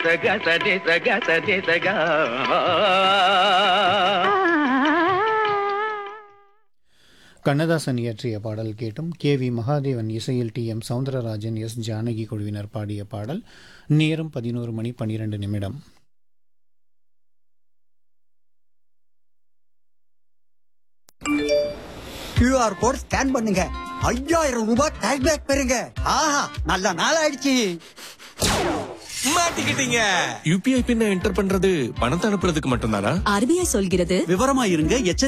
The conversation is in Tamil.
சக சதே சக சதே சகா கண்ணதாசன் இயற்றிய பாடல் கேட்டும் கே வி மகாதேவன் இசையில் T M Soundararajan S Janaki குழுவினர் பாடிய பாடல் நேரம் பதினோரு மணி பன்னிரண்டு நிமிடம் கியூஆர் கோட் ஸ்கேன் பண்ணுங்க ஐயாயிரம் ரூபாய் கேஷ்பேக் பெறுங்க ஆஹா நல்ல நாள் ஆயிடுச்சு மாட்டிக்கிட்டீங்க யூபிஐ பின்ன என்டர் பண்றது பணத்தை அனுப்புறதுக்கு மட்டும்தானா ஆர்பிஐ சொல்கிறது விவரமா இருங்க எச்சரிக்கையா